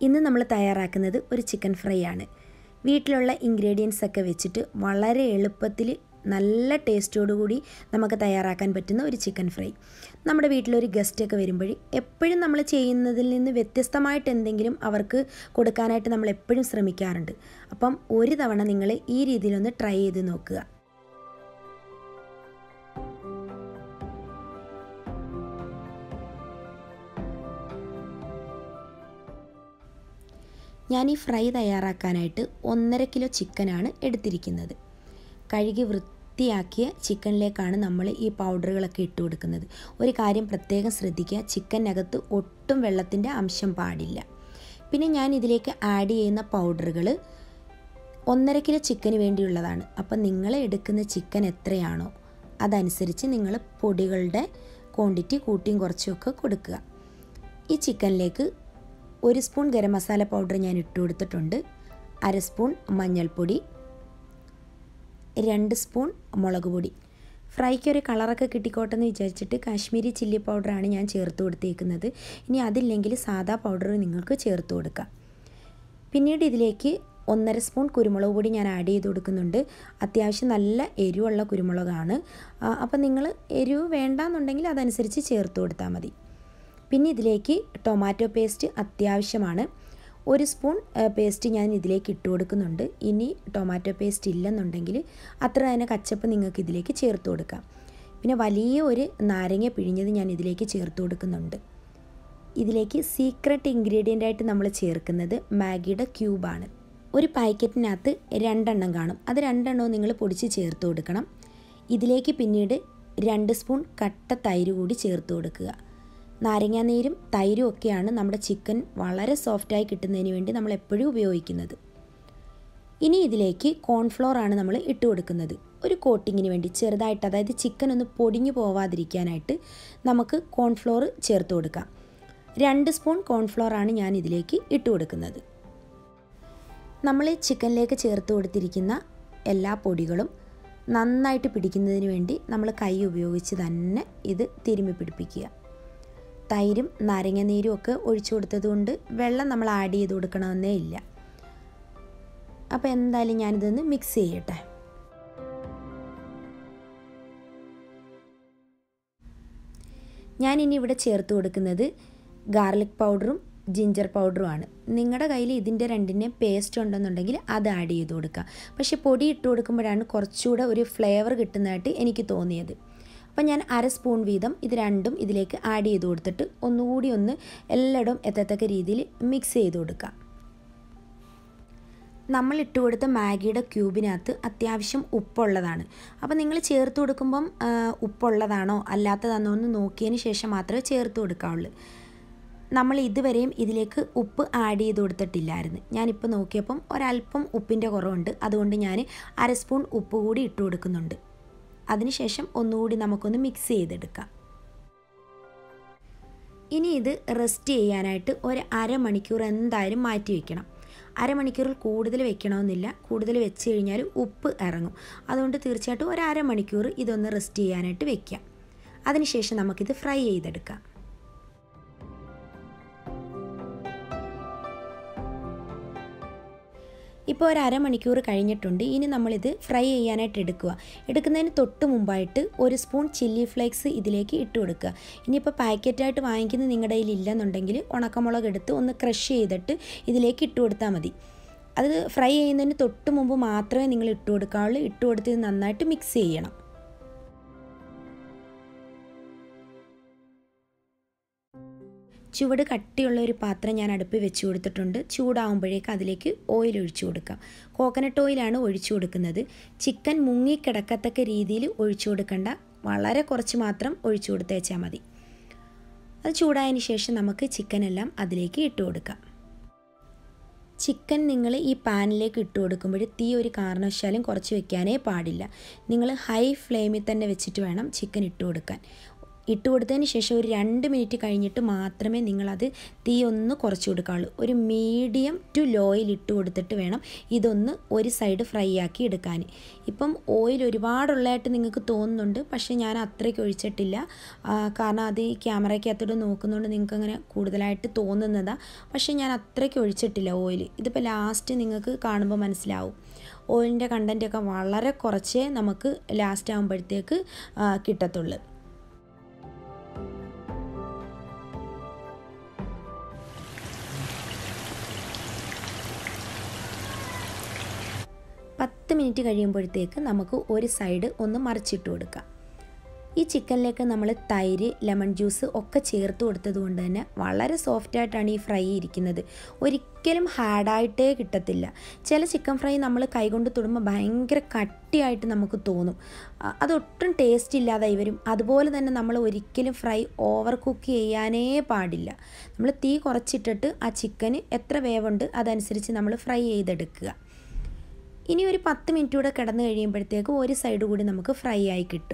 ഇന്ന് നമ്മൾ തയ്യാറാക്കുന്നത് ഒരു ചിക്കൻ ഫ്രൈ ആണ് വീട്ടിലുള്ള ഇൻഗ്രീഡിയൻസ് ഒക്കെ വെച്ചിട്ട് വളരെ എളുപ്പത്തിൽ നല്ല ടേസ്റ്റോടു കൂടി നമുക്ക് തയ്യാറാക്കാൻ പറ്റുന്ന ഒരു ചിക്കൻ ഫ്രൈ നമ്മുടെ വീട്ടിലൊരു ഗസ്റ്റൊക്കെ വരുമ്പോൾ എപ്പോഴും നമ്മൾ ചെയ്യുന്നതിൽ നിന്ന് വ്യത്യസ്തമായിട്ട് എന്തെങ്കിലും അവർക്ക് കൊടുക്കാനായിട്ട് നമ്മൾ എപ്പോഴും ശ്രമിക്കാറുണ്ട് അപ്പം ഒരു തവണ നിങ്ങൾ ഈ രീതിയിലൊന്ന് ട്രൈ ചെയ്ത് നോക്കുക ഞാൻ ഈ ഫ്രൈ തയ്യാറാക്കാനായിട്ട് ഒന്നര കിലോ ചിക്കനാണ് എടുത്തിരിക്കുന്നത് കഴുകി വൃത്തിയാക്കിയ ചിക്കനിലേക്കാണ് നമ്മൾ ഈ പൗഡറുകളൊക്കെ ഇട്ട് കൊടുക്കുന്നത് ഒരു കാര്യം പ്രത്യേകം ശ്രദ്ധിക്കുക ചിക്കനകത്ത് ഒട്ടും വെള്ളത്തിൻ്റെ അംശം പാടില്ല പിന്നെ ഞാൻ ഇതിലേക്ക് ആഡ് ചെയ്യുന്ന പൗഡറുകൾ ഒന്നര കിലോ ചിക്കന് വേണ്ടിയുള്ളതാണ് അപ്പം നിങ്ങൾ എടുക്കുന്ന ചിക്കൻ എത്രയാണോ അതനുസരിച്ച് നിങ്ങൾ പൊടികളുടെ ക്വാണ്ടിറ്റി കൂട്ടിയും കുറച്ചുമൊക്കെ കൊടുക്കുക ഈ ചിക്കനിലേക്ക് ഒരു സ്പൂൺ ഗരം മസാല പൗഡർ ഞാൻ ഇട്ട് കൊടുത്തിട്ടുണ്ട് അര സ്പൂൺ മഞ്ഞൾപ്പൊടി രണ്ട് സ്പൂൺ മുളക് പൊടി ഫ്രൈക്ക് ഒരു കളറൊക്കെ കിട്ടിക്കോട്ടെ എന്ന് വിചാരിച്ചിട്ട് കാശ്മീരി ചില്ലി പൗഡറാണ് ഞാൻ ചേർത്ത് കൊടുത്തേക്കുന്നത് ഇനി അതില്ലെങ്കിൽ സാദാ പൗഡർ നിങ്ങൾക്ക് ചേർത്ത് കൊടുക്കാം പിന്നീട് ഇതിലേക്ക് ഒന്നര സ്പൂൺ കുരുമുളക് പൊടി ഞാൻ ആഡ് ചെയ്ത് കൊടുക്കുന്നുണ്ട് അത്യാവശ്യം നല്ല എരിവുള്ള കുരുമുളകാണ് അപ്പം നിങ്ങൾ എരിവ് വേണ്ടാന്നുണ്ടെങ്കിൽ അതനുസരിച്ച് ചേർത്ത് കൊടുത്താൽ മതി പിന്നെ ഇതിലേക്ക് ടൊമാറ്റോ പേസ്റ്റ് അത്യാവശ്യമാണ് ഒരു സ്പൂൺ പേസ്റ്റ് ഞാൻ ഇതിലേക്ക് ഇട്ട് കൊടുക്കുന്നുണ്ട് ഇനി ടൊമാറ്റോ പേസ്റ്റ് ഇല്ലെന്നുണ്ടെങ്കിൽ അത്ര തന്നെ കച്ചപ്പ് നിങ്ങൾക്ക് ഇതിലേക്ക് ചേർത്ത് കൊടുക്കാം പിന്നെ വലിയ ഒരു നാരങ്ങ പിഴിഞ്ഞത് ഞാൻ ഇതിലേക്ക് ചേർത്ത് കൊടുക്കുന്നുണ്ട് ഇതിലേക്ക് സീക്രട്ട് ഇൻഗ്രീഡിയൻ്റ് ആയിട്ട് നമ്മൾ ചേർക്കുന്നത് മാഗിയുടെ ക്യൂബാണ് ഒരു പാക്കറ്റിനകത്ത് രണ്ടെണ്ണം കാണും അത് രണ്ടെണ്ണവും നിങ്ങൾ പൊടിച്ച് ചേർത്ത് കൊടുക്കണം ഇതിലേക്ക് പിന്നീട് രണ്ട് സ്പൂൺ കട്ട തൈര് കൂടി ചേർത്ത് കൊടുക്കുക നാരങ്ങാനീരും തൈരും ഒക്കെയാണ് നമ്മുടെ ചിക്കൻ വളരെ സോഫ്റ്റായി കിട്ടുന്നതിന് വേണ്ടി നമ്മൾ എപ്പോഴും ഉപയോഗിക്കുന്നത് ഇനി ഇതിലേക്ക് കോൺഫ്ലോർ ആണ് നമ്മൾ ഇട്ട് കൊടുക്കുന്നത് ഒരു കോട്ടിങ്ങിന് വേണ്ടി ചെറുതായിട്ട് അതായത് ചിക്കൻ ഒന്ന് പൊടിഞ്ഞു പോവാതിരിക്കാനായിട്ട് നമുക്ക് കോൺഫ്ലോർ ചേർത്ത് കൊടുക്കാം രണ്ട് സ്പൂൺ കോൺഫ്ലോർ ആണ് ഞാൻ ഇതിലേക്ക് ഇട്ട് കൊടുക്കുന്നത് നമ്മൾ ചിക്കനിലേക്ക് ചേർത്ത് കൊടുത്തിരിക്കുന്ന എല്ലാ പൊടികളും നന്നായിട്ട് പിടിക്കുന്നതിന് വേണ്ടി നമ്മൾ കൈ ഉപയോഗിച്ച് തന്നെ ഇത് തിരുമ്മി പിടിപ്പിക്കുക തൈരും നാരങ്ങ നീരും ഒക്കെ ഒഴിച്ചു കൊടുത്തത് കൊണ്ട് വെള്ളം നമ്മൾ ആഡ് ചെയ്ത് കൊടുക്കണമെന്നേ ഇല്ല അപ്പോൾ എന്തായാലും ഞാനിതൊന്ന് മിക്സ് ചെയ്യട്ടെ ഞാനിനി ഇവിടെ ചേർത്ത് കൊടുക്കുന്നത് ഗാർലിക് പൗഡറും ജിഞ്ചർ പൗഡറുമാണ് നിങ്ങളുടെ കയ്യിൽ ഇതിൻ്റെ രണ്ടിൻ്റെ പേസ്റ്റ് ഉണ്ടെന്നുണ്ടെങ്കിൽ അത് ആഡ് ചെയ്ത് കൊടുക്കുക പക്ഷേ പൊടി ഇട്ട് കൊടുക്കുമ്പോഴാണ് കുറച്ചുകൂടെ ഒരു ഫ്ലേവർ കിട്ടുന്നതായിട്ട് എനിക്ക് തോന്നിയത് അപ്പം ഞാൻ അര സ്പൂൺ വീതം ഇത് രണ്ടും ഇതിലേക്ക് ആഡ് ചെയ്ത് കൊടുത്തിട്ട് ഒന്നുകൂടി ഒന്ന് എല്ലായിടവും എത്തത്തക്ക രീതിയിൽ മിക്സ് ചെയ്ത് കൊടുക്കാം നമ്മൾ ഇട്ട് കൊടുത്ത മാഗിയുടെ ക്യൂബിനകത്ത് അത്യാവശ്യം ഉപ്പുള്ളതാണ് അപ്പോൾ നിങ്ങൾ ചേർത്ത് കൊടുക്കുമ്പം ഉപ്പുള്ളതാണോ അല്ലാത്തതാണോ എന്ന് നോക്കിയതിന് ശേഷം മാത്രമേ ചേർത്ത് കൊടുക്കാവുള്ളൂ നമ്മൾ ഇതുവരെയും ഇതിലേക്ക് ഉപ്പ് ആഡ് ചെയ്ത് കൊടുത്തിട്ടില്ലായിരുന്നു ഞാനിപ്പോൾ നോക്കിയപ്പം ഒരല്പം ഉപ്പിൻ്റെ കുറവുണ്ട് അതുകൊണ്ട് ഞാൻ അര സ്പൂൺ ഉപ്പ് കൂടി ഇട്ട് കൊടുക്കുന്നുണ്ട് അതിനുശേഷം ഒന്നുകൂടി നമുക്കൊന്ന് മിക്സ് ചെയ്തെടുക്കാം ഇനി ഇത് റെസ്റ്റ് ചെയ്യാനായിട്ട് ഒരു അരമണിക്കൂർ എന്തായാലും മാറ്റി വയ്ക്കണം അരമണിക്കൂറിൽ കൂടുതൽ വെക്കണമെന്നില്ല കൂടുതൽ വെച്ച് കഴിഞ്ഞാൽ ഉപ്പ് ഇറങ്ങും അതുകൊണ്ട് തീർച്ചയായിട്ടും ഒരു അരമണിക്കൂർ ഇതൊന്ന് റെസ്റ്റ് ചെയ്യാനായിട്ട് വെക്കാം അതിനുശേഷം നമുക്കിത് ഫ്രൈ ചെയ്തെടുക്കാം ഇപ്പോൾ ഒരു അരമണിക്കൂർ കഴിഞ്ഞിട്ടുണ്ട് ഇനി നമ്മളിത് ഫ്രൈ ചെയ്യാനായിട്ട് എടുക്കുക എടുക്കുന്നതിന് തൊട്ട് മുമ്പായിട്ട് ഒരു സ്പൂൺ ചില്ലി ഫ്ലേക്സ് ഇതിലേക്ക് ഇട്ട് കൊടുക്കുക ഇനിയിപ്പോൾ പാക്കറ്റായിട്ട് വാങ്ങിക്കുന്നത് നിങ്ങളുടെ കയ്യിൽ ഇല്ലെന്നുണ്ടെങ്കിൽ ഉണക്കമുളക് എടുത്ത് ഒന്ന് ക്രഷ് ചെയ്തിട്ട് ഇതിലേക്ക് ഇട്ട് കൊടുത്താൽ മതി അത് ഫ്രൈ ചെയ്യുന്നതിന് തൊട്ട് മുമ്പ് മാത്രമേ നിങ്ങൾ ഇട്ട് കൊടുക്കാവുള്ളൂ ഇട്ട് കൊടുത്ത് നന്നായിട്ട് മിക്സ് ചെയ്യണം ചുവട് കട്ടിയുള്ള ഒരു പാത്രം ഞാൻ അടുപ്പിൽ വെച്ച് കൊടുത്തിട്ടുണ്ട് ചൂടാവുമ്പോഴേക്ക് അതിലേക്ക് ഓയിൽ ഒഴിച്ചു കൊടുക്കാം കോക്കനട്ട് ഓയിലാണ് ഒഴിച്ചു കൊടുക്കുന്നത് ചിക്കൻ മുങ്ങിക്കിടക്കത്തക്ക രീതിയിൽ ഒഴിച്ചു കൊടുക്കേണ്ട വളരെ കുറച്ച് മാത്രം ഒഴിച്ചു കൊടുത്തേച്ചാൽ മതി അത് ചൂടായതിന് ശേഷം നമുക്ക് ചിക്കനെല്ലാം അതിലേക്ക് ഇട്ട് കൊടുക്കാം ചിക്കൻ നിങ്ങൾ ഈ പാനിലേക്ക് ഇട്ട് കൊടുക്കുമ്പോൾ തീ ഒരു കാരണവശാലും കുറച്ച് വെക്കാനേ പാടില്ല നിങ്ങൾ ഹൈ ഫ്ലെയിമിൽ തന്നെ വെച്ചിട്ട് വേണം ചിക്കൻ ഇട്ട് കൊടുക്കാൻ ഇട്ട് കൊടുത്തതിന് ശേഷം ഒരു രണ്ട് മിനിറ്റ് കഴിഞ്ഞിട്ട് മാത്രമേ നിങ്ങളത് തീ ഒന്ന് കുറച്ച് കൊടുക്കാവുള്ളൂ ഒരു മീഡിയം ടു ലോയിൽ ഇട്ട് കൊടുത്തിട്ട് വേണം ഇതൊന്ന് ഒരു സൈഡ് ഫ്രൈ ആക്കി എടുക്കാൻ ഇപ്പം ഓയിൽ ഒരുപാടുള്ളതായിട്ട് നിങ്ങൾക്ക് തോന്നുന്നുണ്ട് പക്ഷേ ഞാൻ അത്രയ്ക്ക് ഒഴിച്ചിട്ടില്ല കാരണം അത് ഈ ക്യാമറയ്ക്കകത്തോട്ട് നോക്കുന്നതുകൊണ്ട് നിങ്ങൾക്ക് അങ്ങനെ കൂടുതലായിട്ട് തോന്നുന്നതാണ് പക്ഷേ ഞാൻ അത്രയ്ക്ക് ഒഴിച്ചിട്ടില്ല ഓയിൽ ഇതിപ്പോൾ ലാസ്റ്റ് നിങ്ങൾക്ക് കാണുമ്പോൾ മനസ്സിലാവും ഓയിലിൻ്റെ കണ്ടൻറ്റൊക്കെ വളരെ കുറച്ചേ നമുക്ക് ലാസ്റ്റ് ആകുമ്പോഴത്തേക്ക് കിട്ടത്തുള്ളൂ പത്ത് മിനിറ്റ് കഴിയുമ്പോഴത്തേക്ക് നമുക്ക് ഒരു സൈഡ് ഒന്ന് മറിച്ചിട്ട് കൊടുക്കാം ഈ ചിക്കനിലേക്ക് നമ്മൾ തൈര് ലെമൺ ജ്യൂസ് ഒക്കെ ചേർത്ത് കൊടുത്തത് കൊണ്ട് തന്നെ വളരെ സോഫ്റ്റായിട്ടാണ് ഈ ഫ്രൈ ഇരിക്കുന്നത് ഒരിക്കലും ഹാർഡായിട്ടേ കിട്ടത്തില്ല ചില ചിക്കൻ ഫ്രൈ നമ്മൾ കൈകൊണ്ട് തൊടുമ്പോൾ ഭയങ്കര കട്ടിയായിട്ട് നമുക്ക് തോന്നും അതൊട്ടും ടേസ്റ്റ് ഇല്ലാതായി വരും അതുപോലെ തന്നെ നമ്മൾ ഒരിക്കലും ഫ്രൈ ഓവർ കുക്ക് ചെയ്യാനേ പാടില്ല നമ്മൾ തീ കുറച്ചിട്ടിട്ട് ആ ചിക്കന് എത്ര വേവുണ്ട് അതനുസരിച്ച് നമ്മൾ ഫ്രൈ ചെയ്തെടുക്കുക ഇനി ഒരു പത്ത് മിനിറ്റ് കൂടെ കിടന്ന് കഴിയുമ്പോഴത്തേക്ക് ഒരു സൈഡ് കൂടി നമുക്ക് ഫ്രൈ ആയി കിട്ടും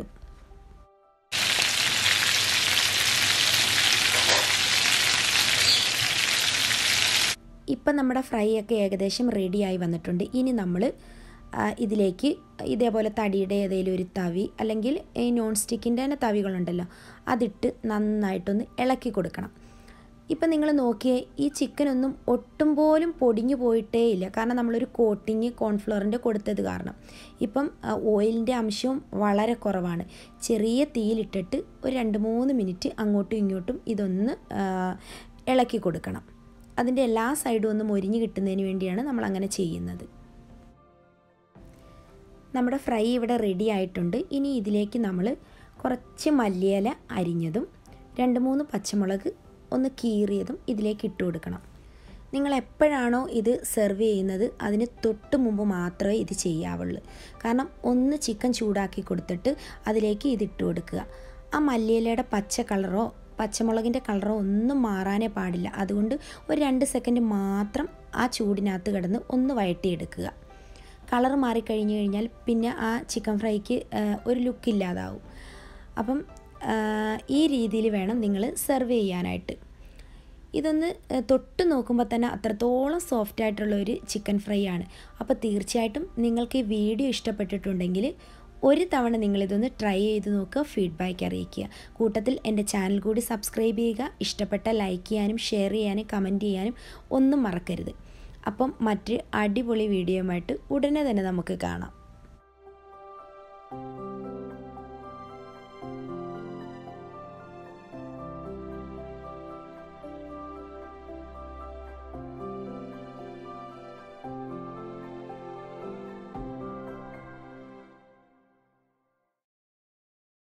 ഇപ്പം നമ്മുടെ ഫ്രൈ ഒക്കെ ഏകദേശം റെഡിയായി വന്നിട്ടുണ്ട് ഇനി നമ്മൾ ഇതിലേക്ക് ഇതേപോലെ തടിയുടെ ഏതെങ്കിലും ഒരു തവി അല്ലെങ്കിൽ ഈ നോൺ സ്റ്റിക്കിൻ്റെ തന്നെ തവികളുണ്ടല്ലോ അതിട്ട് നന്നായിട്ടൊന്ന് ഇളക്കി കൊടുക്കണം ഇപ്പം നിങ്ങൾ നോക്കിയേ ഈ ചിക്കനൊന്നും ഒട്ടും പോലും പൊടിഞ്ഞു പോയിട്ടേ ഇല്ല കാരണം നമ്മളൊരു കോട്ടിങ് കോൺഫ്ലോറിൻ്റെ കൊടുത്തത് കാരണം ഇപ്പം ഓയിലിൻ്റെ അംശവും വളരെ കുറവാണ് ചെറിയ തീയിലിട്ടിട്ട് ഒരു രണ്ട് മൂന്ന് മിനിറ്റ് അങ്ങോട്ടും ഇങ്ങോട്ടും ഇതൊന്ന് ഇളക്കി കൊടുക്കണം അതിൻ്റെ എല്ലാ സൈഡും ഒന്ന് മൊരിഞ്ഞ് കിട്ടുന്നതിന് വേണ്ടിയാണ് നമ്മൾ അങ്ങനെ ചെയ്യുന്നത് നമ്മുടെ ഫ്രൈ ഇവിടെ റെഡി ആയിട്ടുണ്ട് ഇനി ഇതിലേക്ക് നമ്മൾ കുറച്ച് മല്ലിയില അരിഞ്ഞതും രണ്ട് മൂന്ന് പച്ചമുളക് ഒന്ന് കീറിയതും ഇതിലേക്ക് ഇട്ട് കൊടുക്കണം നിങ്ങൾ എപ്പോഴാണോ ഇത് സെർവ് ചെയ്യുന്നത് അതിന് തൊട്ട് മുമ്പ് മാത്രമേ ഇത് ചെയ്യാവുള്ളൂ കാരണം ഒന്ന് ചിക്കൻ ചൂടാക്കി കൊടുത്തിട്ട് അതിലേക്ക് ഇത് ഇട്ട് കൊടുക്കുക ആ മല്ലിയിലയുടെ പച്ച കളറോ പച്ചമുളകിൻ്റെ കളറോ ഒന്നും മാറാനേ പാടില്ല അതുകൊണ്ട് ഒരു രണ്ട് സെക്കൻഡ് മാത്രം ആ ചൂടിനകത്ത് കിടന്ന് ഒന്ന് വഴട്ടിയെടുക്കുക കളർ മാറിക്കഴിഞ്ഞ് കഴിഞ്ഞാൽ പിന്നെ ആ ചിക്കൻ ഫ്രൈക്ക് ഒരു ലുക്ക് ഇല്ലാതാവും അപ്പം ഈ രീതിയിൽ വേണം നിങ്ങൾ സെർവ് ചെയ്യാനായിട്ട് ഇതൊന്ന് തൊട്ട് നോക്കുമ്പോൾ തന്നെ അത്രത്തോളം സോഫ്റ്റ് ആയിട്ടുള്ള ഒരു ചിക്കൻ ഫ്രൈ ആണ് അപ്പോൾ തീർച്ചയായിട്ടും നിങ്ങൾക്ക് ഈ വീഡിയോ ഇഷ്ടപ്പെട്ടിട്ടുണ്ടെങ്കിൽ ഒരു തവണ നിങ്ങളിതൊന്ന് ട്രൈ ചെയ്ത് നോക്കുക ഫീഡ്ബാക്ക് അറിയിക്കുക കൂട്ടത്തിൽ എൻ്റെ ചാനൽ കൂടി സബ്സ്ക്രൈബ് ചെയ്യുക ഇഷ്ടപ്പെട്ട ലൈക്ക് ചെയ്യാനും ഷെയർ ചെയ്യാനും കമൻറ്റ് ചെയ്യാനും ഒന്നും മറക്കരുത് അപ്പം മറ്റ് അടിപൊളി വീഡിയോയുമായിട്ട് ഉടനെ തന്നെ നമുക്ക് കാണാം